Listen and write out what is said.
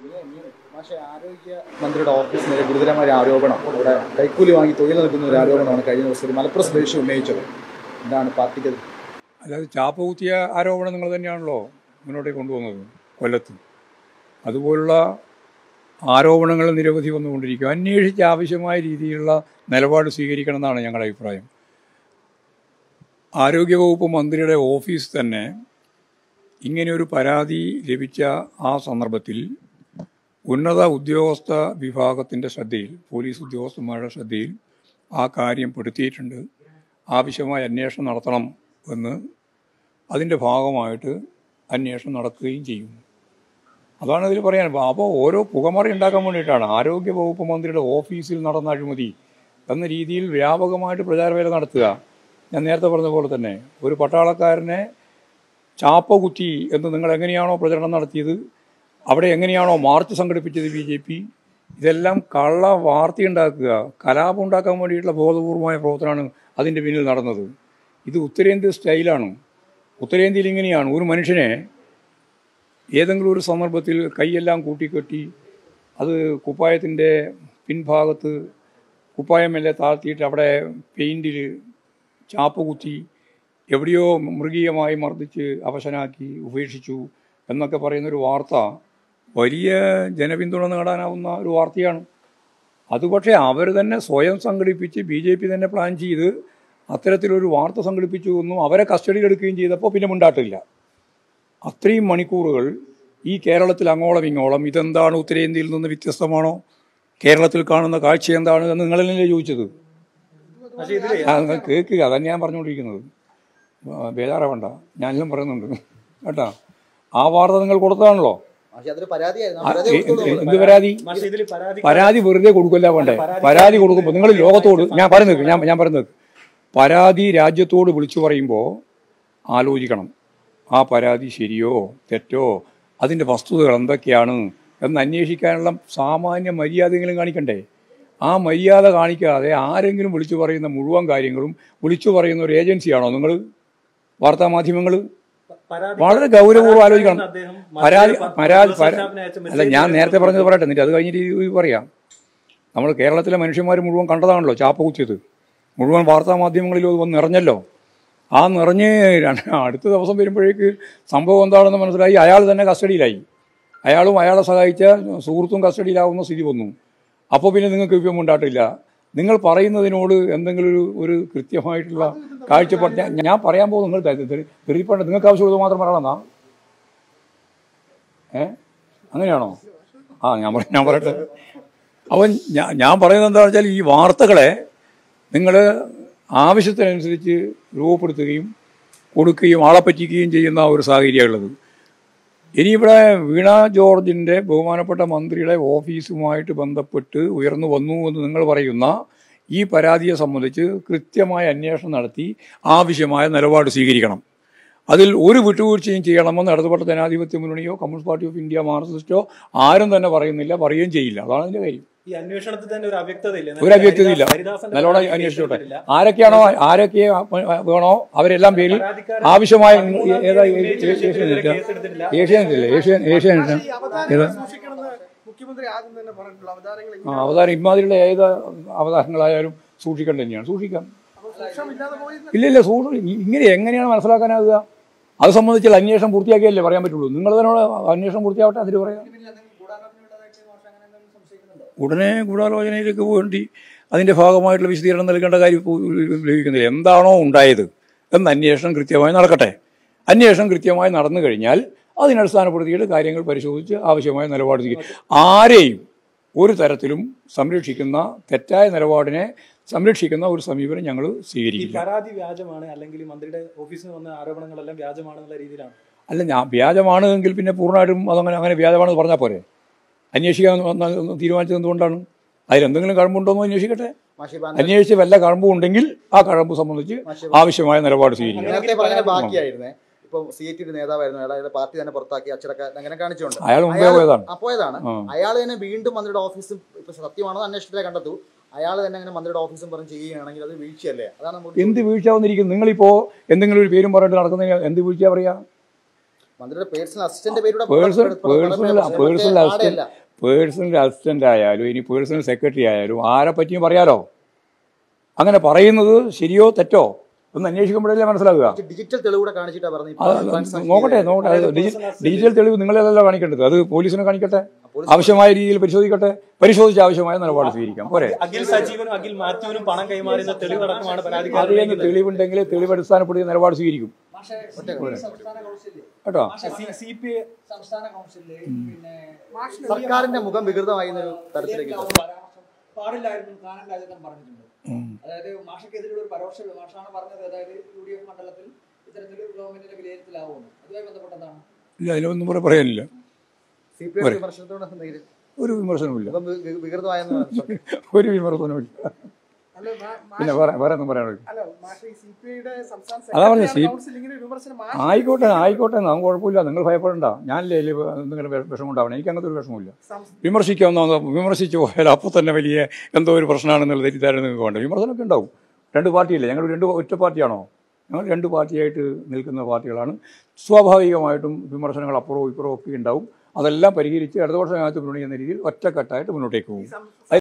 പക്ഷേ ആരോഗ്യ മന്ത്രിയുടെ ഓഫീസിൽ നിന്ന് ഗുരുതരമായ ഒരു ആരോപണം ഇവിടെ കൈക്കൂലി വാങ്ങി തൊഴിൽ നൽകുന്ന ഒരു ആരോപണമാണ് കഴിഞ്ഞ ദിവസം ഒരു മലപ്പുറം സ്വദേശി ഉന്നയിച്ചത് എന്താണ് പാർട്ടിക്ക് അത്? അല്ലാതെ ചാപ്പ കുത്തിയ ആരോപണം നിങ്ങൾ തന്നെയാണല്ലോ മുന്നോട്ടേക്ക് കൊണ്ടുവന്നത് കൊല്ലത്ത് അതുപോലുള്ള ആരോപണങ്ങൾ നിരവധി വന്നുകൊണ്ടിരിക്കും അന്വേഷിച്ച് ആവശ്യമായ രീതിയിലുള്ള നിലപാട് സ്വീകരിക്കണം എന്നാണ് ഞങ്ങളുടെ അഭിപ്രായം ആരോഗ്യവകുപ്പ് മന്ത്രിയുടെ ഓഫീസ് തന്നെ ഇങ്ങനെയൊരു പരാതി ലഭിച്ച ആ സന്ദർഭത്തിൽ ഉന്നത ഉദ്യോഗസ്ഥ വിഭാഗത്തിൻ്റെ ശ്രദ്ധയിൽ പോലീസ് ഉദ്യോഗസ്ഥന്മാരുടെ ശ്രദ്ധയിൽ ആ കാര്യം പെടുത്തിയിട്ടുണ്ട് ആവശ്യമായ അന്വേഷണം നടത്തണം എന്ന് അതിൻ്റെ ഭാഗമായിട്ട് അന്വേഷണം നടക്കുകയും ചെയ്യും അതാണ് ഇതിൽ പറയാൻ അപ്പോൾ ഓരോ പുകമറ ഉണ്ടാക്കാൻ വേണ്ടിയിട്ടാണ് ആരോഗ്യ വകുപ്പ് മന്ത്രിയുടെ ഓഫീസിൽ നടന്ന അഴിമതി എന്ന രീതിയിൽ വ്യാപകമായിട്ട് പ്രചാരവേല നടത്തുക ഞാൻ നേരത്തെ പറഞ്ഞ പോലെ തന്നെ ഒരു പട്ടാളക്കാരനെ ചാപ്പ കുത്തി എന്ന് നിങ്ങൾ എങ്ങനെയാണോ പ്രചരണം നടത്തിയത് അവിടെ എങ്ങനെയാണോ മാർച്ച് സംഘടിപ്പിച്ചത് ബി ജെ പി ഇതെല്ലാം കള്ള വാർത്തയുണ്ടാക്കുക കലാപം ഉണ്ടാക്കാൻ വേണ്ടിയിട്ടുള്ള ബോധപൂർവമായ പ്രവർത്തനമാണ് അതിൻ്റെ പിന്നിൽ നടന്നത് ഇത് ഉത്തരേന്ത്യ സ്റ്റൈലാണ് ഉത്തരേന്ത്യയിൽ ഇങ്ങനെയാണ് ഒരു മനുഷ്യനെ ഏതെങ്കിലും ഒരു സന്ദർഭത്തിൽ കൈയെല്ലാം കൂട്ടിക്കെട്ടി അത് കുപ്പായത്തിൻ്റെ പിൻഭാഗത്ത് കുപ്പായമെല്ലാം താഴ്ത്തിയിട്ട് അവിടെ പെയിൻറ്റിൽ ചാപ്പ് കുത്തി എവിടെയോ മൃഗീയമായി മർദ്ദിച്ച് അവശനാക്കി ഉപേക്ഷിച്ചു എന്നൊക്കെ പറയുന്നൊരു വാർത്ത വലിയ ജനപിന്തുണ നേടാനാവുന്ന ഒരു വാർത്തയാണ് അത് പക്ഷേ അവർ തന്നെ സ്വയം സംഘടിപ്പിച്ച് ബി ജെ പി തന്നെ പ്ലാൻ ചെയ്ത് അത്തരത്തിലൊരു വാർത്ത സംഘടിപ്പിച്ചു എന്നും അവരെ കസ്റ്റഡിയിലെടുക്കുകയും ചെയ്തപ്പോൾ പിന്നെ മുണ്ടാട്ടില്ല അത്രയും മണിക്കൂറുകൾ ഈ കേരളത്തിൽ അങ്ങോളം ഇങ്ങോളം ഇതെന്താണ് ഉത്തരേന്ത്യയിൽ നിന്ന് വ്യത്യസ്തമാണോ കേരളത്തിൽ കാണുന്ന കാഴ്ച എന്താണ് എന്ന് നിങ്ങളല്ലേ ചോദിച്ചത് ആ, നിങ്ങൾ കേൾക്കുക അതന്നെ ഞാൻ പറഞ്ഞുകൊണ്ടിരിക്കുന്നത് ആ, ബേജാറാവണ്ട ഞാനെല്ലാം പറയുന്നുണ്ട് കേട്ടാ ആ വാർത്ത നിങ്ങൾ കൊടുത്തതാണല്ലോ പക്ഷേ അതൊരു പരാതിയായിരുന്നു ആ, ആ പരാതി എ- കൊടുത്തോളൂ എന്ത് നമ്മള്. എന്ത് പരാതി പക്ഷേ ഇതിൽ പരാതി പരാതി വെറുതെ കൊടുക്കല്ല വേണ്ടേ പരാതി കൊടുക്കുമ്പോൾ നിങ്ങൾ ലോകത്തോട് ഞാൻ പറയുന്നത് ഞാൻ ഞാൻ പറയുന്നത് പരാതി രാജ്യത്തോട് വിളിച്ചു പറയുമ്പോൾ ആലോചിക്കണം ആ പരാതി ശരിയോ തെറ്റോ അതിൻ്റെ വസ്തുതകൾ എന്തൊക്കെയാണ് എന്ന് അന്വേഷിക്കാനുള്ള സാമാന്യ മര്യാദയെങ്കിലും കാണിക്കണ്ടേ ആ മര്യാദ കാണിക്കാതെ ആരെങ്കിലും വിളിച്ചു പറയുന്ന മുഴുവൻ കാര്യങ്ങളും വിളിച്ചു പറയുന്ന ഒരു ഏജൻസിയാണോ നിങ്ങൾ വാർത്താ മാധ്യമങ്ങൾ പരാതി വളരെ ഗൗരവപൂർവ്വം ആലോചിക്കണം അദ്ദേഹം പരാതി മന്ത്രിയെ പരാതി പ- പരാ- സ്റ്റാഫിനെ അയച്ച അല്ല ഞാൻ മെസ്സേജ് നേരത്തെ പറഞ്ഞത് പറയട്ടെ എന്നിട്ട് അത് കഴിഞ്ഞിട്ട് ഇത് പറയാം നമ്മൾ കേരളത്തിലെ മനുഷ്യന്മാർ മുഴുവൻ കണ്ടതാണല്ലോ ചാപ്പ കുത്തിയത് മുഴുവൻ വാർത്താ മാധ്യമങ്ങളിലും അത് വന്ന് നിറഞ്ഞല്ലോ ആ നിറഞ്ഞ് രണ്ട് അടുത്ത ദിവസം വരുമ്പോഴേക്ക് സംഭവം എന്താണെന്ന് മനസ്സിലായി അയാൾ തന്നെ കസ്റ്റഡിയിലായി അയാളും അയാളെ സഹായിച്ച സുഹൃത്തും കസ്റ്റഡിയിലാവുന്ന സ്ഥിതി വന്നു അപ്പോൾ പിന്നെ നിങ്ങൾക്ക് ഇപ്പം ഉണ്ടായിട്ടില്ല നിങ്ങൾ പറയുന്നതിനോട് എന്തെങ്കിലും ഒരു ഒരു കൃത്യമായിട്ടുള്ള കാഴ്ചപ്പാട് ഞാൻ- ഞാൻ പറയാൻ പോകും നിങ്ങൾ തെറിപ്പണ്ട നിങ്ങൾക്ക് ആവശ്യമുള്ളത് മാത്രം പറയണമെന്നാ ഏ അങ്ങനെയാണോ ആ ഞാൻ പറ- ഞാൻ പറയട്ടെ അവൻ ഞാൻ ഞാൻ പറയുന്നത് എന്താണെന്ന് വെച്ചാൽ ഈ വാർത്തകളെ നിങ്ങൾ ആവശ്യത്തിനനുസരിച്ച് രൂപപ്പെടുത്തുകയും കൊടുക്കുകയും ആളെ പറ്റിക്കുകയും ചെയ്യുന്ന ഒരു സാഹചര്യമുള്ളത് ഇനി ഇവിടെ വീണ ജോർജിൻ്റെ ബഹുമാനപ്പെട്ട മന്ത്രിയുടെ ഓഫീസുമായിട്ട് ബന്ധപ്പെട്ട് ഉയർന്നു വന്നു എന്ന് നിങ്ങൾ പറയുന്ന ഈ പരാതിയെ സംബന്ധിച്ച് കൃത്യമായ അന്വേഷണം നടത്തി ആവശ്യമായ നിലപാട് സ്വീകരിക്കണം അതിൽ ഒരു വിട്ടുവീഴ്ചയും ചെയ്യണമെന്ന് ഇടതുപെട്ട ജനാധിപത്യ മുന്നണിയോ കമ്മ്യൂണിസ്റ്റ് പാർട്ടി ഓഫ് ഇന്ത്യ മാർക്സിസ്റ്റോ ആരും തന്നെ പറയുന്നില്ല പറയുകയും ചെയ്യില്ല അതാണ് അതിൻ്റെ കാര്യം ഈ അന്വേഷണത്തിൽ തന്നെ ഒരു അവ്യക്തതയില്ല ഒരു അവ്യക്തതയില്ല ഹരിദാസന്റെ നല്ലോണം പരാതി അന്വേഷിച്ചോട്ടെ കേട്ടിട്ടില്ല. ആരൊക്കെയാണോ ആരൊക്കെ വേണോ അവരെല്ലാം പേരിൽ പരാതിക്കാരൻ ആവശ്യമായ പതിമൂന്നാം ഏതാ തീയതി ഉന്നയിച്ച വിഷയത്തിനെതിരെ കേസെടുത്തിട്ടില്ല. ഏഷ്യാനെറ്റില്ലേ ഏഷ്യൻ ഏഷ്യാനെറ്റ് ഈ അവതാരങ്ങളെ സൂക്ഷിക്കണമെന്ന് മുഖ്യമന്ത്രി ആദ്യം തന്നെ പറഞ്ഞിട്ടുള്ളൂ അവതാരങ്ങൾ ആ അവതാരം ഇമാതിരിയുള്ള ഏത് അവതാരങ്ങളായാലും സൂക്ഷിക്കേണ്ട തന്നെയാണ് സൂക്ഷിക്കാം സൂക്ഷ്മമില്ലാതെ പോയി ഇല്ല ഇല്ല സൂക്ഷ ഇങ്ങനെ എങ്ങനെയാണ് മനസ്സിലാക്കാനാകുക അത് സംബന്ധിച്ചുള്ള അന്വേഷണം പൂർത്തിയാക്കിയല്ലേ പറയാൻ പറ്റുള്ളൂ നിങ്ങൾ അതിനോട് അന്വേഷണം പൂർത്തിയാവട്ടെ അതിന് പറയാം ഉടനെ ഗൂഢാലോചനയിലേക്ക് വേണ്ടി അതിൻ്റെ ഭാഗമായിട്ടുള്ള വിശദീകരണം നൽകേണ്ട കാര്യം ഇപ്പോൾ ലഭിക്കുന്നില്ല എന്താണോ ഉണ്ടായത് എന്ന് അന്വേഷണം കൃത്യമായി നടക്കട്ടെ അന്വേഷണം കൃത്യമായി നടന്നു കഴിഞ്ഞാൽ അതിനടിസ്ഥാനപ്പെടുത്തിയിട്ട് കാര്യങ്ങൾ പരിശോധിച്ച് ആവശ്യമായ നിലപാട് സ്വീകരിക്കും ആരെയും ഒരു തരത്തിലും സംരക്ഷിക്കുന്ന തെറ്റായ നിലപാടിനെ സംരക്ഷിക്കുന്ന ഒരു സമീപനം ഞങ്ങൾ ഈ സ്വീകരിക്കില്ല പരാതി വ്യാജമാണ് അല്ലെങ്കിൽ ഈ മന്ത്രിയുടെ ഓഫീസിൽ നിന്ന് വന്ന ആരോപണങ്ങളെല്ലാം വ്യാജമാണെന്നുള്ള രീതിയിലാണ് അല്ല ഞാൻ വ്യാജമാണ് എങ്കിൽ പിന്നെ പൂർണ്ണമായിട്ടും അതങ്ങനെ അങ്ങനെ വ്യാജമാണെന്ന് പറഞ്ഞാൽ പോരെ അന്വേഷിക്കാൻ വന്ന- തീരുമാനിച്ചത് എന്തുകൊണ്ടാണ് അതിലെന്തെങ്കിലും കഴമ്പുണ്ടോ എന്ന് അന്വേഷിക്കട്ടെ മാഷി ഇപ്പൊ അന്വേഷിച്ച് വല്ല കഴമ്പും ഉണ്ടെങ്കിൽ ആ കഴമ്പ് സംബന്ധിച്ച് ആവശ്യമായ നിലപാട് സ്വീകരിക്കും നേരത്തെ പറഞ്ഞ ബാക്കിയായിരുന്നേ ഇപ്പൊ സി ഐ ടിയുടെ നേതാവായിരുന്നു അയാളെ പാർട്ടി തന്നെ പുറത്താക്കി അച്ചടക്ക അങ്ങനെ കാണിച്ചുകൊണ്ട് അയാൾ മുമ്പേ അയാൾ- പോയതാണ് ആ, പോയതാണ് ആ. അയാൾ തന്നെ വീണ്ടും മന്ത്രിയുടെ ഓഫീസും ഇപ്പൊ സത്യമാണോ അന്വേഷണത്തിലെ കണ്ടെത്തു അയാൾ തന്നെ അങ്ങനെ മന്ത്രിയുടെ ഓഫീസും പറഞ്ഞ് ചെയ്യുകയാണെങ്കിൽ അത് വീഴ്ചയല്ലേ അതാണ് നമുക്ക് എന്ത് വീഴ്ച വന്നിരിക്കും നിങ്ങളിപ്പോൾ എന്തെങ്കിലും ഒരു പേരും പറഞ്ഞിട്ട് നടക്കുന്നതിന് എന്ത് വീഴ്ച പറയാ മന്ത്രിയുടെ പേഴ്സണൽ അസിസ്റ്റന്റ് പേരുടെ personal personal personal assistant personal assistant ആയാലും ഇനി പേഴ്സണൽ സെക്രട്ടറി ആയാലും ആരെ പറ്റിയും പറയാലോ അങ്ങനെ പറയുന്നത് ശരിയോ തെറ്റോ ഒന്ന് അന്വേഷിക്കുമ്പോഴല്ലേ മനസ്സിലാകുക ഡിജിറ്റൽ തെളിവൂടെ കാണിച്ചിട്ടാ പറഞ്ഞത് അത് നോക്കട്ടെ നോക്കട്ടെ അത് ഡിജി- ഡിജിറ്റൽ തെളിവ് നിങ്ങളെല്ലാം കാണിക്കേണ്ടത് അത് പോലീസിനെ കാണിക്കട്ടെ ആവശ്യമായ രീതിയിൽ പരിശോധിക്കട്ടെ പരിശോധിച്ച് ആവശ്യമായ നിലപാട് സ്വീകരിക്കാം പോരെ അഖിൽ സജീവനും അഖിൽ മാത്യുവിനും പണം കൈമാറിയ തെളിവടക്കമാണ് അത് പരാതിക്കാരൻ കഴിഞ്ഞ് തെളിവുണ്ടെങ്കിൽ തെളിവ് അടിസ്ഥാനപ്പെടുത്തിയ നിലപാട് സ്വീകരിക്കും പക്ഷേ സംസ്ഥാന കൗൺസിലിൽ കേട്ടോ സി പി ഐ സംസ്ഥാന കൗൺസിലിൽ പിന്നെ സർക്കാരിന്റെ മുഖം വികൃതമായി എന്നൊരു തരത്തിലേക്ക് പരാമർശം പാടില്ലായിരുന്നു കാണാനില്ലാതെന്നും പറഞ്ഞിട്ടുണ്ട് അതായത് മാഷക്കെതിരെ ഒരു പരോക്ഷ മാഷാണ് പറഞ്ഞത് അതായത് യു ഡി എഫ് മണ്ഡലത്തിൽ ഇത്തരത്തിൽ ഗവൺമെന്റിന്റെ വിലയിരുത്തലാവുമെന്ന് അതുമായി ബന്ധപ്പെട്ടതാണ് ഇല്ല അതിലൊന്നും കൂടെ പറയാനില്ല സി പി ഐ വിമർശനത്തോട് എന്തെങ്കിലും ഒരു വിമർശനവുമില്ല മുഖം വി- വികൃതമായെന്ന് ഒരു വിമർശനവുമില്ല അല്ല മാ- മാ- പിന്നെ വേറെ വേറെ ഒന്നും പറയാനില്ല അല്ല മാഷ ഈ സി പി ഐയുടെ സംസ്ഥാന അതാ പറഞ്ഞെ, സെക്രട്ടറിയാണ് സി- കൗൺസിൽ ഇങ്ങനെ ഒരു വിമർശനം മാഷ് ആയിക്കോട്ടെ ആയിക്കോട്ടെ നമുക്ക് കുഴപ്പമില്ല നിങ്ങൾ ഭയപ്പെടണ്ട ഞാനല്ലേ ഇതിൽ എന്തെങ്കിലും വി- വിഷമം ഉണ്ടാവണം എനിക്ക് അങ്ങനത്തെ ഒരു വിഷമമില്ല സംസ്- വിമർശിക്കാവുന്ന വിമർശിച്ചു പോയാൽ അപ്പോൾ തന്നെ വലിയ എന്തോ ഒരു പ്രശ്നമാണെന്നുള്ള തെറ്റിദ്ധാരണ നിങ്ങൾക്ക് വേണ്ട വിമർശനമൊക്കെ ഉണ്ടാവും രണ്ട് പാർട്ടിയല്ലേ ഞങ്ങൾ രണ്ട് ഒറ്റ പാർട്ടിയാണോ ഞങ്ങൾ രണ്ട് പാർട്ടിയായിട്ട് നിൽക്കുന്ന പാർട്ടികളാണ് സ്വാഭാവികമായിട്ടും വിമർശനങ്ങൾ അപ്പുറവും ഇപ്പുറവും ഒക്കെ ഉണ്ടാവും അതെല്ലാം പരിഹരിച്ച് ഇടതുപക്ഷ ജനാധിപത്യ മുന്നണി എന്ന രീതിയിൽ ഒറ്റക്കെട്ടായിട്ട് മുന്നോട്ടേക്ക് പോകും